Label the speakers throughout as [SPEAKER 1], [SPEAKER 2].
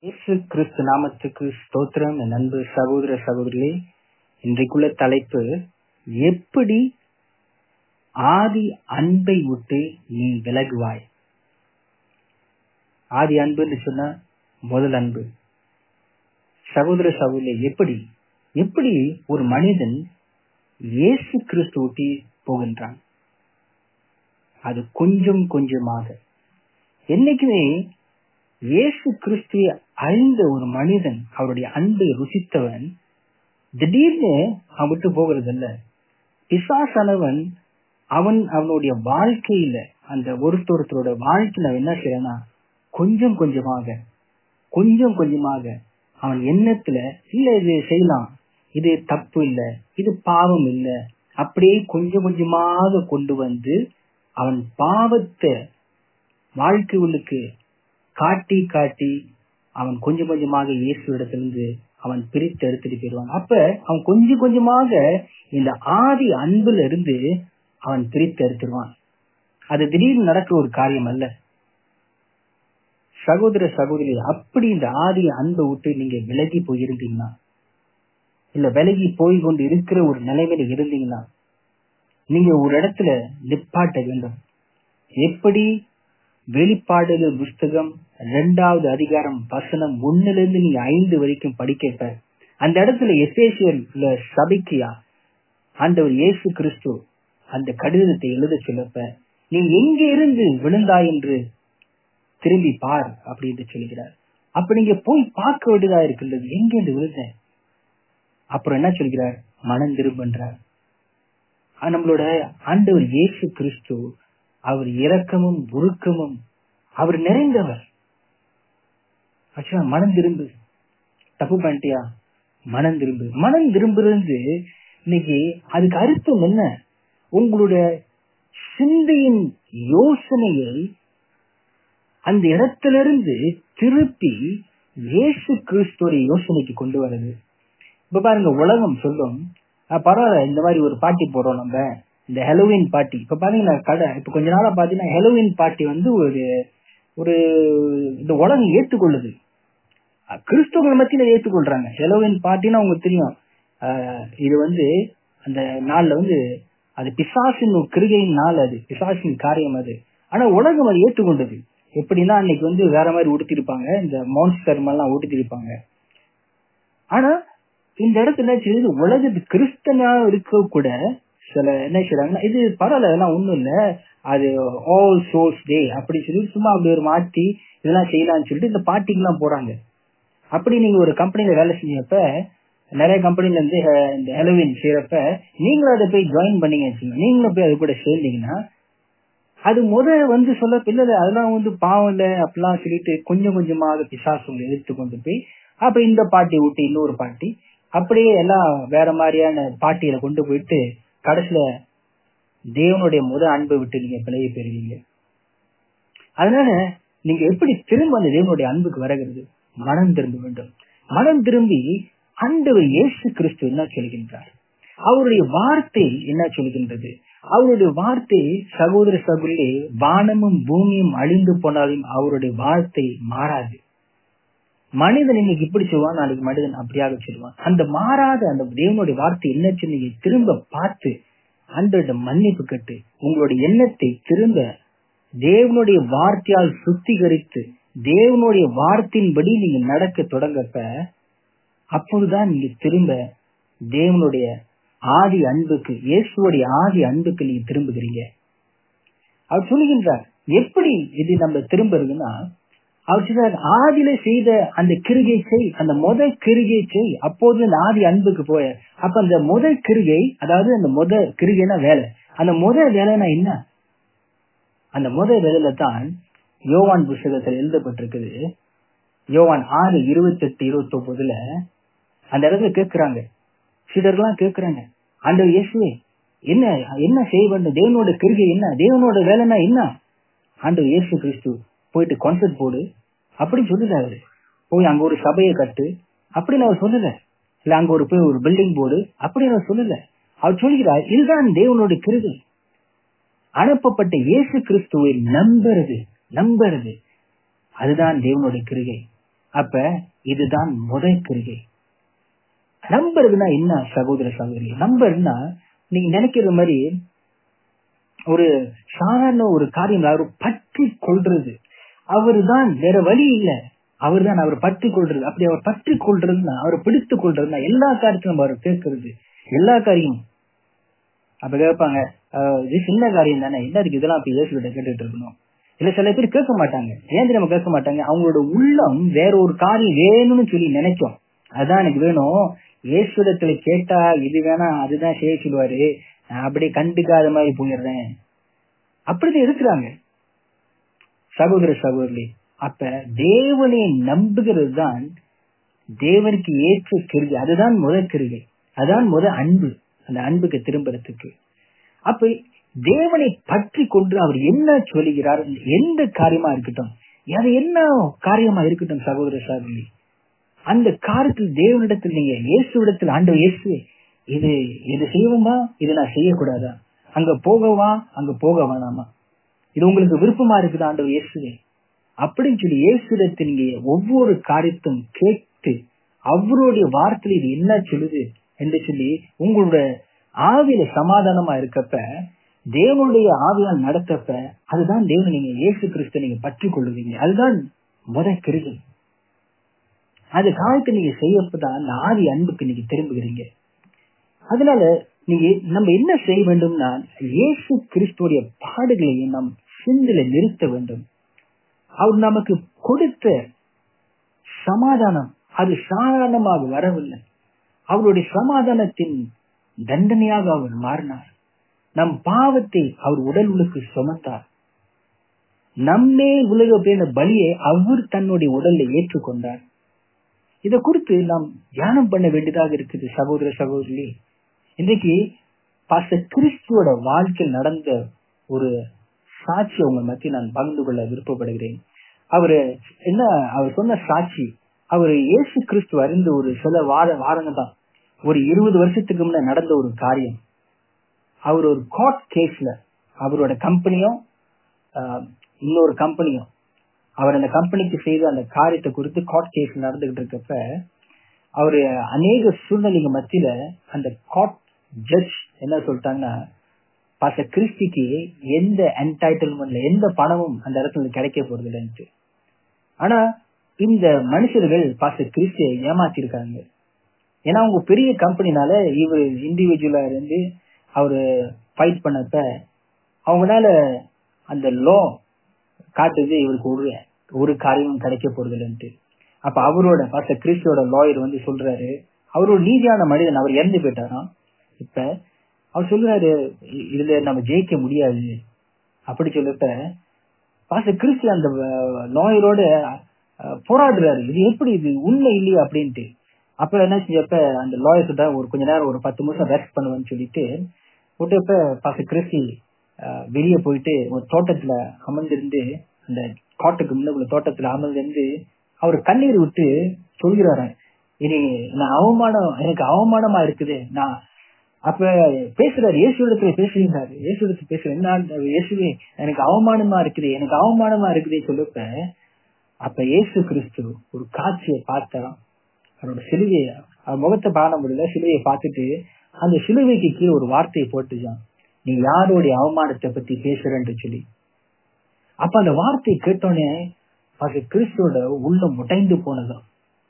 [SPEAKER 1] இயேசு கிறிஸ்து நாமத்துக்கு ஸ்தோத்திரம் என் அன்பு சகோதர சகோதரிகளே இன்றைக்குள்ள தலைப்பு எப்படி ஆதி அன்பை விட்டு நீ விலகுவாய் ஆதி அன்புன்னு சொன்னா முதல் அன்பு சகோதர சகோதரி எப்படி எப்படி ஒரு மனிதன் இயேசு கிறிஸ்து விட்டு போகின்றான் அது கொஞ்சம் கொஞ்சமாக என்னைக்குமே இயேசு கிறிஸ்துவை அறிந்த ஒரு மனிதன் அவருடைய அன்பை ருசித்தவன் திடீர்னு அவன் விட்டு போகிறது இல்ல பிசாசானவன் அவன் அவனுடைய வாழ்க்கையில அந்த ஒருத்தொருத்தரோட வாழ்க்கையில அவன் என்ன செய்யறானா கொஞ்சம் கொஞ்சமாக கொஞ்சம் கொஞ்சமாக அவன் எண்ணத்துல இல்ல இது செய்யலாம் இது தப்பு இல்ல இது பாவம் இல்ல அப்படியே கொஞ்சம் கொஞ்சமாக கொண்டு வந்து அவன் பாவத்தை வாழ்க்கைகளுக்கு காட்டி காட்டி அவன் கொஞ்சம் கொஞ்சமாக இயேசு இடத்திலிருந்து அவன் பிரித்து எடுத்துட்டு போயிடுவான் அப்ப அவன் கொஞ்சம் கொஞ்சமாக இந்த ஆதி அன்புல இருந்து அவன் பிரித்து எடுத்துருவான் அது திடீர்னு நடக்கிற ஒரு காரியம் அல்ல சகோதர சகோதரி அப்படி இந்த ஆதி அன்பை விட்டு நீங்க விலகி போயிருந்தீங்கன்னா இல்ல விலகி போய் கொண்டு இருக்கிற ஒரு நிலைமையில இருந்தீங்கன்னா நீங்க ஒரு இடத்துல நிப்பாட்ட வேண்டும் எப்படி வெளிப்பாடுகள் புஸ்தகம் இரண்டாவது அதிகாரம் வசனம் ஒண்ணுல இருந்து நீங்க ஐந்து வரைக்கும் படிக்கப்ப அந்த இடத்துல எசேசியர்ல சபைக்கியா ஆண்டவர் இயேசு கிறிஸ்து அந்த கடிதத்தை எழுத சொல்லப்ப நீ எங்க இருந்து விழுந்தாய் என்று திரும்பி பார் அப்படின்னு சொல்கிறார் அப்ப நீங்க போய் பார்க்க வேண்டியதா இருக்கின்றது எங்க இருந்து விழுந்த அப்புறம் என்ன சொல்கிறார் மனம் திரும்பன்றார் நம்மளோட ஆண்டவர் இயேசு கிறிஸ்து அவர் இரக்கமும் உருக்கமும் அவர் நிறைந்தவர் மனம் திரும்பு தப்பு பண்ணிட்டியா மனம் திரும்பு மனம் திரும்புறது இன்னைக்கு அதுக்கு அர்த்தம் என்ன உங்களுடைய சிந்தையின் யோசனையை அந்த இடத்திலிருந்து திருப்பி இயேசு கிறிஸ்துவோட யோசனைக்கு கொண்டு வர்றது இப்ப பாருங்க உலகம் சொல்லும் பரவாயில்ல இந்த மாதிரி ஒரு பாட்டி போடுறோம் நம்ம இந்த ஹெலோவின் பார்ட்டி இப்ப பாத்தீங்கன்னா கடை இப்ப கொஞ்ச நாளா பாத்தீங்கன்னா ஹெலோவின் பார்ட்டி வந்து ஒரு ஒரு இந்த உலகம் ஏற்றுக்கொள்ளுது கிறிஸ்தவர்கள் மத்தியில ஏற்றுக்கொள்றாங்க ஹெலோவின் பார்ட்டின்னா உங்களுக்கு தெரியும் இது வந்து அந்த நாள்ல வந்து அது பிசாசின் கிருகையின் நாள் அது பிசாசின் காரியம் அது ஆனா உலகம் அதை ஏற்றுக்கொண்டது எப்படின்னா அன்னைக்கு வந்து வேற மாதிரி உடுத்திருப்பாங்க இந்த மான்ஸ்டர் எல்லாம் உடுத்திருப்பாங்க ஆனா இந்த இடத்துல இது உலகத்து கிறிஸ்தனா இருக்க கூட சில என்ன செய்யறாங்கன்னா இது பரவாயில்ல இதெல்லாம் ஒண்ணும் இல்ல அது ஆல் சோர்ஸ் டே அப்படி சொல்லி சும்மா அப்படி ஒரு மாத்தி இதெல்லாம் செய்யலாம்னு சொல்லிட்டு இந்த பார்ட்டிக்கு எல்லாம் போறாங்க அப்படி நீங்க ஒரு கம்பெனில வேலை செஞ்சப்ப நிறைய கம்பெனில இருந்து இந்த ஹெலோவின் செய்யறப்ப நீங்களும் அதை போய் ஜாயின் பண்ணீங்க நீங்களும் போய் அது கூட சேர்ந்தீங்கன்னா அது முத வந்து சொல்ல இல்ல அதெல்லாம் வந்து பாவம் இல்ல அப்படிலாம் சொல்லிட்டு கொஞ்சம் கொஞ்சமாக பிசாசு எடுத்து கொண்டு போய் அப்ப இந்த பாட்டி விட்டு இன்னொரு பாட்டி அப்படியே எல்லாம் வேற மாதிரியான பாட்டியில கொண்டு போயிட்டு கடைசியில தேவனுடைய முத அன்பை விட்டு நீங்க பிழைய பெறுவீங்க அதனால நீங்க எப்படி திரும்ப அந்த தேவனுடைய அன்புக்கு வருகிறது மனம் திரும்ப வேண்டும் மனம் திரும்பி ஆண்டவர் இயேசு கிறிஸ்து என்ன சொல்கின்றார் அவருடைய வார்த்தை என்ன சொல்கின்றது அவருடைய வார்த்தை சகோதர சகோதரி வானமும் பூமியும் அழிந்து போனாலும் அவருடைய வார்த்தை மாறாது மனிதன் இன்னைக்கு இப்படி சொல்லுவான் நாளைக்கு மனிதன் அப்படியாக சொல்லுவான் அந்த மாறாத அந்த தேவனுடைய வார்த்தை என்ன சொன்னீங்க திரும்ப பார்த்து அந்த மன்னிப்பு கட்டு உங்களுடைய எண்ணத்தை திரும்ப தேவனுடைய வார்த்தையால் சுத்திகரித்து தேவனுடைய வார்த்தையின்படி நீங்க நடக்க தொடங்கப்ப அப்போதுதான் நீங்க திரும்ப தேவனுடைய ஆதி அன்புக்கு இயேசுடைய ஆதி அன்புக்கு நீங்க திரும்புகிறீங்க அவர் சொல்லுகின்றார் எப்படி இது நம்ம திரும்புறதுன்னா அவர் சொல்றார் ஆதியில செய்த அந்த கிருகை செய் அந்த முதல் கிருகை செய் அப்போது அந்த ஆதி அன்புக்கு போய அப்ப அந்த முதல் கிருகை அதாவது அந்த முத கிருகைனா வேலை அந்த முத வேலைனா என்ன அந்த முத வேலையில தான் யோவான் புஸ்தகத்தில் எழுதப்பட்டிருக்குது யோவான் ஆறு இருபத்தி எட்டு இருபத்தி ஒன்பதுல அந்த இடத்துல கேட்கிறாங்க சிலர்லாம் கேட்கிறாங்க அந்த இயேசுவே என்ன என்ன செய்ய வேண்டும் தேவனோட கிருகை என்ன தேவனோட வேலைன்னா என்ன ஆண்டவர் இயேசு கிறிஸ்து போயிட்டு கான்சர்ட் போடு அப்படின்னு சொல்லல அவரு போய் அங்க ஒரு சபையை கட்டு அப்படின்னு அவர் சொல்லல இல்ல அங்க ஒரு போய் ஒரு பில்டிங் போர்டு அப்படின்னு அவர் சொல்லல அவர் சொல்கிறார் இதுதான் தேவனுடைய கிருகை அனுப்பப்பட்ட இயேசு கிறிஸ்துவை நம்புறது நம்புறது அதுதான் தேவனுடைய கிருகை அப்ப இதுதான் முதல் கிரிகை நம்புறதுன்னா என்ன சகோதர சகோதரி நம்புறதுன்னா நீங்க நினைக்கிற மாதிரி ஒரு சாதாரண ஒரு காரியம் அவர் பற்றி கொள்றது அவர்தான் வேற வழி இல்ல அவர் தான் அவர் பற்றி கொள்றது அப்படி அவர் பற்றி கொள்றதுன்னா அவர் பிடித்து கொள்றதுன்னா எல்லா காரியத்தையும் நம்ம அவர் கேட்கறது எல்லா காரியமும் அப்ப கேட்பாங்க "அஹ், இது சின்ன காரியம் தானே என்ன இருக்கு இதெல்லாம் அப்ப இயேசுகிட்ட கேட்டுட்டு இருக்கணும் இல்ல சில பேர் கேட்க மாட்டாங்க ஏன் தெரியாம கேட்க மாட்டாங்க அவங்களோட உள்ளம் வேற ஒரு காரியம் வேணும்னு சொல்லி நினைக்கும் அதான் எனக்கு வேணும் இயேசுடத்துல கேட்டா இது வேணா அதுதான் செய்ய சொல்லுவாரு நான் அப்படியே கண்டுக்காத மாதிரி போயிடுறேன் அப்படிதான் இருக்கிறாங்க சகோதர சகோதரி அப்ப தேவனை நம்புகிறது தான் தேவனுக்கு ஏற்ற கிருகை அதுதான் முதல் கிருகை அதுதான் முத அன்பு அந்த அன்புக்கு திரும்புறதுக்கு அப்ப தேவனை பற்றி கொண்டு அவர் என்ன சொல்லுகிறார் எந்த காரியமா இருக்கட்டும் அது என்ன காரியமா இருக்கட்டும் சகோதர சகோதரி அந்த காரியத்தில் தேவனிடத்தில் நீங்க இயேசுவிடத்தில் ஆண்டு இயேசு இது இது செய்வோமா இது நான் செய்யக்கூடாதா அங்க போகவா அங்க போக வேணாமா இது உங்களுக்கு விருப்பமா இருக்குது ஆண்டவர் இயேசுவே அப்படின்னு சொல்லி இயேசுடத்தில் நீங்க ஒவ்வொரு காரியத்தும் கேட்டு அவருடைய வார்த்தையில் இது என்ன சொல்லுது என்று சொல்லி உங்களோட ஆவியில சமாதானமா இருக்கப்ப தேவனுடைய ஆவியால் நடத்தப்ப அதுதான் தேவன் நீங்க இயேசு கிறிஸ்து நீங்க பற்றி கொள்ளுவீங்க அதுதான் முத கிருகை அது காலத்தை நீங்க செய்யப்பதான் அந்த ஆதி அன்புக்கு நீங்க திரும்புகிறீங்க அதனால நீங்க நம்ம என்ன செய்ய வேண்டும்னா இயேசு கிறிஸ்துடைய பாடுகளை நம் சிந்தில நிறுத்த வேண்டும் அவர் நமக்கு கொடுத்த சமாதானம் அது சாதாரணமாக வரவில்லை அவருடைய சமாதானத்தின் தண்டனையாக அவர் மாறினார் நம் பாவத்தை அவர் உடல் உலக்கு சுமந்தார் நம்மே உலக பேன பலியை அவர் தன்னுடைய உடல்ல ஏற்றுக்கொண்டார் இத குறித்து நாம் தியானம் பண்ண வேண்டியதாக இருக்குது சகோதர சகோதரி இன்றைக்கு பாச கிறிஸ்துவோட வாழ்க்கையில் நடந்த ஒரு சாட்சி உங்க மத்திய நான் பகிர்ந்து கொள்ள விருப்பப்படுகிறேன் அவரு என்ன அவர் சொன்ன சாட்சி அவர் இயேசு கிறிஸ்து அறிந்த ஒரு சில வார வாரங்க தான் ஒரு இருபது வருஷத்துக்கு முன்ன நடந்த ஒரு காரியம் அவர் ஒரு கோர்ட் கேஸ்ல அவரோட கம்பெனியும் இன்னொரு கம்பெனியும் அவர் அந்த கம்பெனிக்கு செய்த அந்த காரியத்தை குறித்து கோர்ட் கேஸ் நடந்துகிட்டு இருக்கப்ப அவரு அநேக சூழ்நிலைங்க மத்தியில அந்த கோர்ட் ஜட்ஜ் என்ன சொல்லிட்டாங்கன்னா பாச கிறிஸ்டிக்கு எந்த என்டைட்டில்மெண்ட்ல எந்த பணமும் அந்த இடத்துல கிடைக்க போறது இல்லைன்ட்டு ஆனா இந்த மனுஷர்கள் பாச கிறிஸ்டிய ஏமாத்திருக்காங்க ஏன்னா அவங்க பெரிய கம்பெனினால இவர் இண்டிவிஜுவலா இருந்து அவரு ஃபைட் பண்ணப்ப அவங்களால அந்த லோ காட்டுது இவருக்கு ஒரு ஒரு காரியமும் கிடைக்க போறது இல்லைன்ட்டு அப்ப அவரோட பாச கிறிஸ்டியோட லாயர் வந்து சொல்றாரு அவரோட நீதியான மனிதன் அவர் இறந்து போயிட்டாராம் இப்ப அவர் சொல்றாரு "இ- இதுல நம்ம ஜெயிக்க முடியாது அப்படி சொல்லப்ப பாச கிறிஸ்து அந்த லாயரோட போராடுறாரு இது எப்படி இது உண்மை இல்லையா அப்படின்ட்டு அப்ப என்ன செஞ்சப்ப அந்த லாயர் கிட்ட ஒரு கொஞ்ச நேரம் ஒரு பத்து நிமிஷம் ரெஸ்ட் பண்ணுவேன்னு சொல்லிட்டு விட்டப்ப பாச கிறிஸ்டி வெளியே போயிட்டு ஒரு தோட்டத்துல அமர்ந்திருந்து அந்த காட்டுக்கு முன்ன உள்ள தோட்டத்துல அமர்ந்திருந்து அவர் கண்ணீர் விட்டு சொல்கிறாரு இனி நான் அவமானம் எனக்கு அவமானமா இருக்குது நான் அப்ப பேசுறாரு இயேசுடத்துல பேசுகிறாரு இயேசுடத்துல பேசுற என்ன இயேசுவே எனக்கு அவமானமா இருக்குது எனக்கு அவமானமா இருக்குதே சொல்லப்ப அப்ப இயேசு கிறிஸ்து ஒரு காட்சியை பார்த்தாராம் அவரோட சிலுவைய அவர் முகத்தை பாட முடியல சிலுவையை பார்த்துட்டு அந்த சிலுவைக்கு கீழே ஒரு வார்த்தையை போட்டுச்சான் நீ யாருடைய அவமானத்தை பத்தி பேசுறன்னு சொல்லி அப்ப அந்த வார்த்தையை கேட்டோடனே பாச கிறிஸ்துவோட உள்ளம் உடைந்து போனதாம்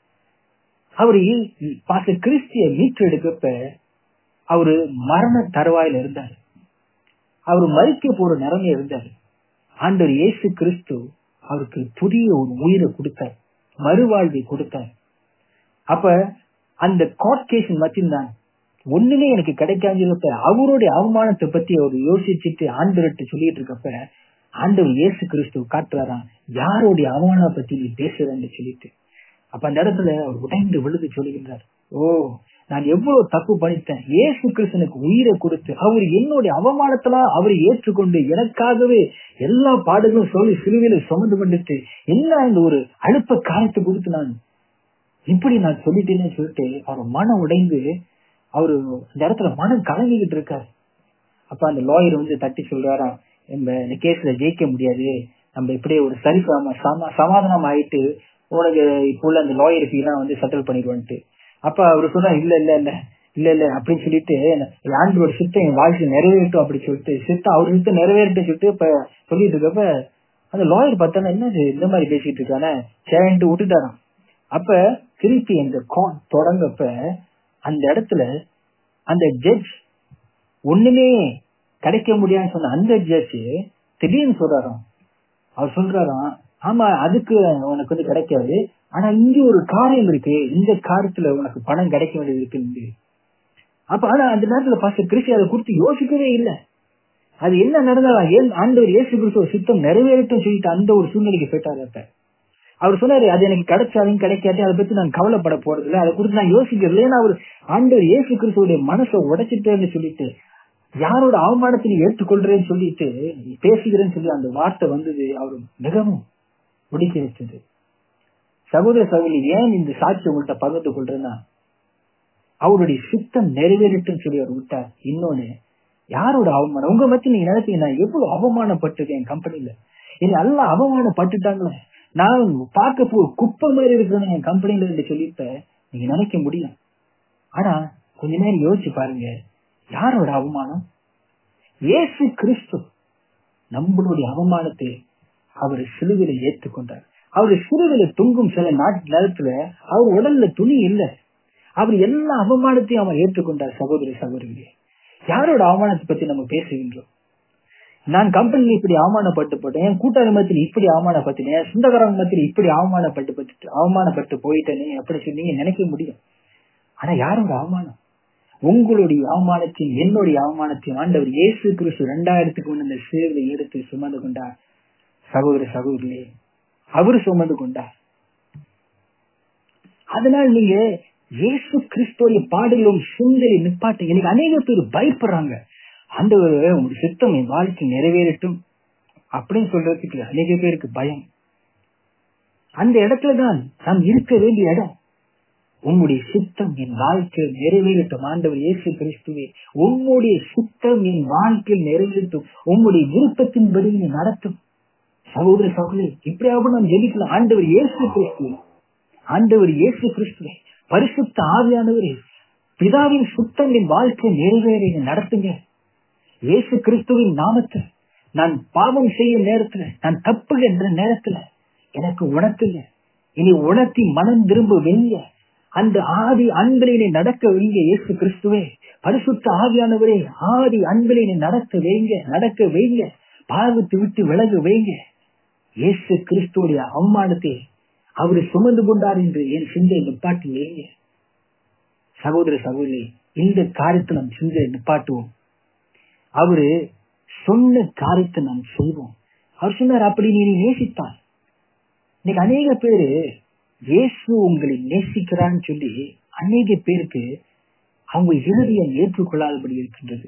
[SPEAKER 1] அவரு பாச கிறிஸ்திய மீட்டெடுக்கப்ப அவரு மரண தருவாயில இருந்தார் அவரு மறிக்க போற நிலைமைய இருந்தார் ஆண்டவர் இயேசு கிறிஸ்து அவருக்கு புதிய ஒரு உயிரை கொடுத்தார் மறுவாழ்வை கொடுத்தார் அப்ப அந்த கோர்ட் கேஸ் மத்தியம்தான் ஒண்ணுமே எனக்கு கிடைக்காஞ்சப்ப அவருடைய அவமானத்தை பத்தி அவர் யோசிச்சுட்டு ஆண்டவர்கிட்ட சொல்லிட்டு இருக்கப்ப ஆண்டவர் இயேசு கிறிஸ்து காட்டுறாராம் யாருடைய அவமானம் பத்தி நீ பேசுறன்னு சொல்லிட்டு அப்ப அந்த இடத்துல அவர் உடைந்து விழுது சொல்லுகின்றார் ஓ நான் எவ்வளவு தப்பு பண்ணிட்டேன் இயேசு கிறிஸ்தனுக்கு உயிரை கொடுத்து அவர் என்னுடைய அவமானத்தெல்லாம் அவரை ஏற்றுக்கொண்டு எனக்காகவே எல்லா பாடுகளும் சொல்லி சிலுவையில சுமந்து பண்ணிட்டு என்ன இந்த ஒரு அழுப்ப காலத்தை கொடுத்து நான் இப்படி நான் சொல்லிட்டேன்னு சொல்லிட்டு அவர் மனம் உடைந்து அவரு அந்த இடத்துல மனம் கலங்கிக்கிட்டு இருக்காரு அப்ப அந்த லாயர் வந்து தட்டி சொல்றாராம் நம்ம இந்த கேஸ்ல ஜெயிக்க முடியாது நம்ம இப்படியே ஒரு சரி சம- சம- சமாதானம் ஆயிட்டு உனக்கு இப்போ உள்ள அந்த லாயர் ஃபீ எல்லாம் வந்து செட்டில் பண்ணிடுவான்ட்டு அப்ப அவரு சொன்னா இல்ல இல்ல இல்ல இல்ல இல்ல அப்படின்னு சொல்லிட்டு ஆண்டோட சித்தம் என் வாழ்க்கை நிறைவேறட்டும் அப்படின்னு சொல்லிட்டு சித்தம் அவர் சித்தம் நிறைவேறட்டும் சொல்லிட்டு இப்ப சொல்லிட்டு இருக்கப்ப அந்த லாயர் பார்த்தானா என்னது இந்த மாதிரி பேசிட்டு இருக்கானே சேன்ட்டு விட்டுட்டாராம் அப்ப திருப்பி அந்த கான் தொடங்கப்ப அந்த இடத்துல அந்த ஜட்ஜ் ஒண்ணுமே கிடைக்க முடியாதுன்னு சொன்ன அந்த ஜட்ஜ் திடீர்னு சொல்றாராம் அவர் சொல்றாராம் ஆமா அதுக்கு உனக்கு வந்து கிடைக்காது ஆனா இங்க ஒரு காரியம் இருக்கு இந்த காரியத்துல உனக்கு பணம் கிடைக்க வேண்டியது இருக்கு அப்ப ஆனா அந்த நேரத்துல பாஸ்டர் கிறிஸ்டி அதை குறித்து யோசிக்கவே இல்லை அது என்ன நடந்தாலும் ஏன் ஆண்டவர் இயேசு கிறிஸ்துவ சித்தம் நிறைவேறட்டும் சொல்லிட்டு அந்த ஒரு சூழ்நிலைக்கு போயிட்டாரு அப்ப அவர் சொன்னாரு அது எனக்கு கிடைச்சாலும் கிடைக்காது அதை பத்தி நான் கவலைப்பட போறது இல்லை அதை குறித்து நான் யோசிக்கிறது ஏன்னா அவர் ஆண்டவர் இயேசு கிறிஸ்துவோட மனசை உடைச்சிட்டேன்னு சொல்லிட்டு யாரோட அவமானத்தை நீ ஏற்றுக்கொள்றேன்னு சொல்லிட்டு நீ பேசுகிறேன்னு சொல்லி அந்த வார்த்தை வந்தது அவர் மிகவும் முடிக்க வச்சது சகோதர சகோதரி ஏன் இந்த சாட்சி உங்கள்கிட்ட பகிர்ந்து கொள்றேன்னா அவருடைய சித்தம் நிறைவேறட்டும் சொல்லி அவர் விட்டார் இன்னொன்னு யாரோட அவமானம் உங்க மத்தி நீங்க நினைப்பீங்க நான் எவ்வளவு அவமானப்பட்டிருக்கேன் என் கம்பெனில என்ன நல்லா அவமானப்பட்டுட்டாங்களே நான் பார்க்க போ குப்பை மாதிரி இருக்கிறேன் என் கம்பெனில இருந்து சொல்லிட்டு நீங்க நினைக்க முடியும் ஆனா கொஞ்ச நேரம் யோசிச்சு பாருங்க யாரோட அவமானம் இயேசு கிறிஸ்து நம்மளுடைய அவமானத்தை அவர் சிலுவில ஏற்றுக்கொண்டார் அவர் சிலுவில தொங்கும் சில நாட்டு நேரத்துல அவர் உடல்ல துணி இல்லை அவர் எல்லா அவமானத்தையும் அவர் ஏற்றுக்கொண்டார் சகோதரி சகோதரிகளே யாரோட அவமானத்தை பத்தி நம்ம பேசுகின்றோம் நான் கம்பெனில இப்படி அவமானப்பட்டு போட்டேன் என் கூட்டாளி மத்தியில் இப்படி அவமானப்பட்டுனேன் சொந்தக்காரங்க மத்தியில் இப்படி அவமானப்பட்டு பட்டு அவமானப்பட்டு போயிட்டேனே அப்படி சொல்லி நீங்க நினைக்க முடியும் ஆனா யாரோட அவமானம் உங்களுடைய அவமானத்தையும் என்னுடைய அவமானத்தையும் ஆண்டவர் இயேசு கிறிஸ்து ரெண்டாயிரத்துக்கு முன்ன இந்த சேர்வை எடுத்து சுமந்து கொண்டார் சகோதர சகோதரிலே அவரு சுமந்து கொண்டார் அதனால் நீங்க இயேசு கிறிஸ்துடைய பாடலும் சிந்தனை நிப்பாட்டு எனக்கு அநேக பேர் பயப்படுறாங்க அந்த உங்களுடைய சித்தம் என் வாழ்க்கை நிறைவேறட்டும் அப்படின்னு சொல்றதுக்கு அநேக பேருக்கு பயம் அந்த இடத்துலதான் நாம் இருக்க வேண்டிய இடம் உம்முடைய சித்தம் என் வாழ்க்கையில் நிறைவேறட்டும் ஆண்டவர் இயேசு கிறிஸ்துவே உம்முடைய சித்தம் என் வாழ்க்கையில் நிறைவேறட்டும் உம்முடைய விருப்பத்தின்படி நீ நடத்தும் சகோதர சகோதரி இப்படியாவது நாம் ஜெபிக்கலாம் ஆண்டவர் இயேசு கிறிஸ்துவே ஆண்டவர் இயேசு கிறிஸ்துவே பரிசுத்த ஆவியானவரே பிதாவின் சுத்தம் என் வாழ்க்கை நிறைவேற நடத்துங்க இயேசு கிறிஸ்துவின் நாமத்தில் நான் பாவம் செய்யும் நேரத்துல நான் தப்புகின்ற நேரத்துல எனக்கு உணர்த்துங்க இனி உணர்த்தி மனம் திரும்ப வெங்க அந்த ஆதி அன்பிலே நடக்க வைங்க இயேசு கிறிஸ்துவே பரிசுத்த ஆவியானவரே ஆதி அன்பிலே நடக்க வைங்க நடக்க வைங்க பாவத்தை விட்டு விலக வைங்க இயேசு கிறிஸ்துடைய அவமானத்தை அவரு சுமந்து கொண்டார் என்று என் சிந்தை நிப்பாட்டி வைங்க சகோதர சகோதரி இந்த காரியத்தை நாம் சிந்தை நிப்பாட்டுவோம் அவரு சொன்ன காரியத்தை நாம் செய்வோம் அவர் சொன்னார் அப்படி நீ நேசித்தார் இன்னைக்கு அநேக பேரு இயேசு உங்களை நேசிக்கிறான்னு சொல்லி அநேக பேருக்கு அவங்க இறுதியை ஏற்றுக்கொள்ளாதபடி இருக்கின்றது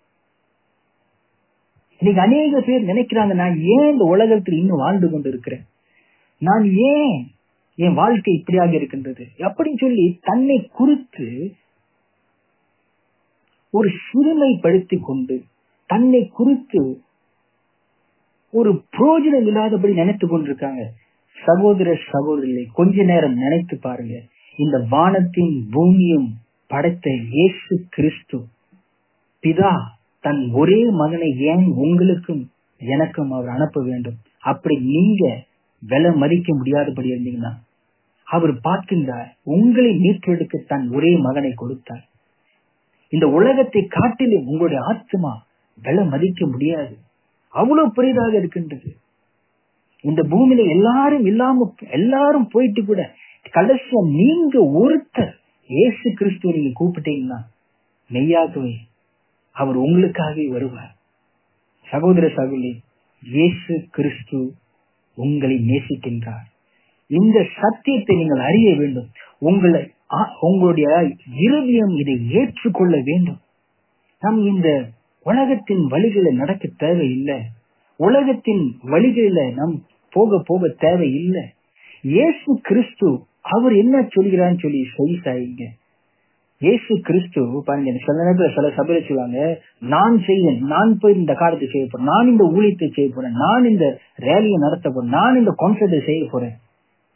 [SPEAKER 1] இன்னைக்கு அநேக பேர் நினைக்கிறாங்க நான் ஏன் இந்த உலகத்தில் இன்னும் வாழ்ந்து கொண்டு இருக்கிறேன் நான் ஏன் என் வாழ்க்கை இப்படியாக இருக்கின்றது அப்படின்னு சொல்லி தன்னை குறித்து ஒரு சிறுமைப்படுத்தி கொண்டு தன்னை குறித்து ஒரு புரோஜனம் இல்லாதபடி நினைத்து கொண்டிருக்காங்க சகோதர சகோதரிகளை கொஞ்ச நேரம் நினைத்து பாருங்க இந்த வானத்தின் பூமியும் படைத்த இயேசு கிறிஸ்து பிதா தன் ஒரே மகனை ஏன் உங்களுக்கும் எனக்கும் அவர் அனுப்ப வேண்டும் அப்படி நீங்க விலை மதிக்க முடியாதபடி இருந்தீங்கன்னா அவர் பார்க்கின்றார் உங்களை மீட்டெடுக்க தன் ஒரே மகனை கொடுத்தார் இந்த உலகத்தை காட்டிலும் உங்களுடைய ஆத்மா விலை மதிக்க முடியாது அவ்வளவு பெரிதாக இருக்கின்றது இந்த பூமியில எல்லாரும் இல்லாம எல்லாரும் போயிட்டு கூட கடைசியா நீங்க ஒருத்தர் இயேசு கிறிஸ்துவ நீங்க கூப்பிட்டீங்கன்னா மெய்யாகவே அவர் உங்களுக்காகவே வருவார் சகோதர சகோதரி இயேசு கிறிஸ்து உங்களை நேசிக்கின்றார் இந்த சத்தியத்தை நீங்கள் அறிய வேண்டும் உங்களை உங்களுடைய இருதயம் இதை ஏற்றுக்கொள்ள வேண்டும் நாம் இந்த உலகத்தின் வழிகளை நடக்க தேவையில்லை உலகத்தின் வழிகளில நாம் போக போக தேவையில்லை இயேசு கிறிஸ்து அவர் என்ன சொல்கிறான்னு சொல்லி சொல்லி சாயிங்க இயேசு கிறிஸ்து பாருங்க சில நேரத்துல சில சபையில சொல்லுவாங்க நான் செய்வேன் நான் போய் இந்த காரியத்தை செய்ய போறேன் நான் இந்த ஊழியத்தை செய்ய போறேன் நான் இந்த ரேலியை நடத்த போறேன் நான் இந்த கான்சர்ட்டை செய்ய போறேன்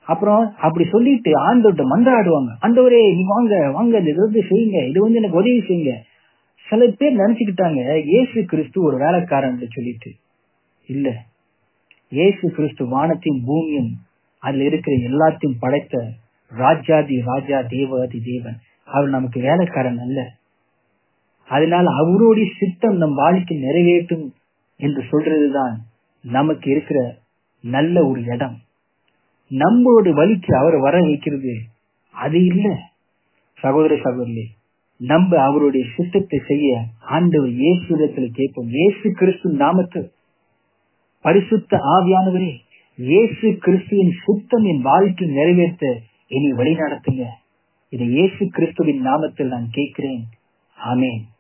[SPEAKER 1] அப்புறம் அப்படி சொல்லிட்டு ஆண்டவர்கிட்ட மன்றாடுவாங்க ஆண்டவரே நீ வாங்க வாங்க இந்த இது வந்து செய்யுங்க இது வந்து எனக்கு உதவி செய்யுங்க சில பேர் நினைச்சுக்கிட்டாங்க இயேசு கிறிஸ்து ஒரு வேலைக்காரன் சொல்லிட்டு இல்ல இயேசு கிறிஸ்து வானத்தையும் பூமியும் அதுல இருக்கிற எல்லாத்தையும் படைத்த ராஜாதி ராஜா தேவாதி தேவன் அவர் நமக்கு வேலைக்காரன் அல்ல அதனால அவருடைய சித்தம் நம் வாழ்க்கை நிறைவேற்றும் என்று சொல்றதுதான் நமக்கு இருக்கிற நல்ல ஒரு இடம் நம்மளோட வழிக்கு அவர் வர வைக்கிறது அது இல்ல சகோதர சகோதரி நம்ம அவருடைய சித்தத்தை செய்ய ஆண்டவர் இயேசு இடத்துல கேட்போம் இயேசு கிறிஸ்து நாமத்து பரிசுத்த ஆவியானவரே இயேசு கிறிஸ்துவின் சுத்தம் என் வாழ்க்கை நிறைவேற்ற இனி வழி நடத்துங்க இதை இயேசு கிறிஸ்துவின் நாமத்தில் நான் கேட்கிறேன் ஆமேன்